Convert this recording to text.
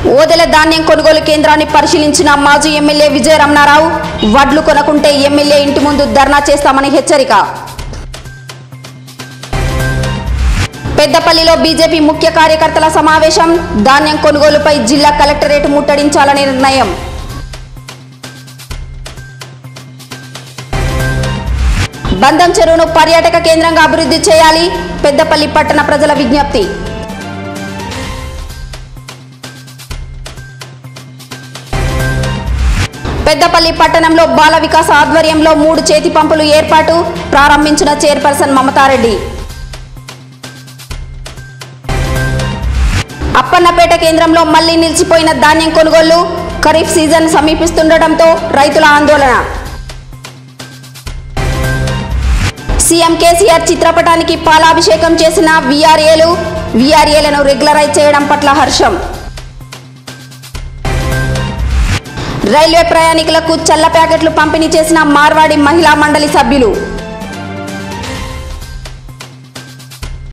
ఓదెల ధాన్యం కొనుగోలు కేంద్రాన్ని పరిశీలించిన మాజీ ఎమ్మెల్యే విజయ రమణారావు వడ్లు కొనకుంటే ఎమ్మెల్యే ఇంటి ముందు ధర్నా చేస్తామని హెచ్చరిక పెద్దపల్లిలో బీజేపీ ముఖ్య కార్యకర్తల సమావేశం ధాన్యం కొనుగోలుపై జిల్లా కలెక్టరేట్ ముట్టడించాలని నిర్ణయం బంధం చెరువును పర్యాటక కేంద్రంగా అభివృద్ధి చేయాలి పెద్దపల్లి పట్టణ ప్రజల విజ్ఞప్తి పెద్దపల్లి పట్టణంలో బాల వికాస్ ఆధ్వర్యంలో మూడు చేతి పంపులు ఏర్పాటు ప్రారంభించిన చైర్పర్సన్ మమతారెడ్డి అప్పన్నపేట కేంద్రంలో మళ్లీ నిలిచిపోయిన ధాన్యం కొనుగోళ్లు ఖరీఫ్ సీజన్ సమీపిస్తుండటంతో రైతుల ఆందోళన సీఎం కేసీఆర్ చిత్రపటానికి పాలాభిషేకం చేసిన వీఆర్ఏలు వీఆర్ఏలను రెగ్యులరైజ్ చేయడం పట్ల హర్షం రైల్వే ప్రయాణికులకు చల్ల ప్యాకెట్లు పంపిణీ చేసిన మార్వాడి మహిళా మండలి సభ్యులు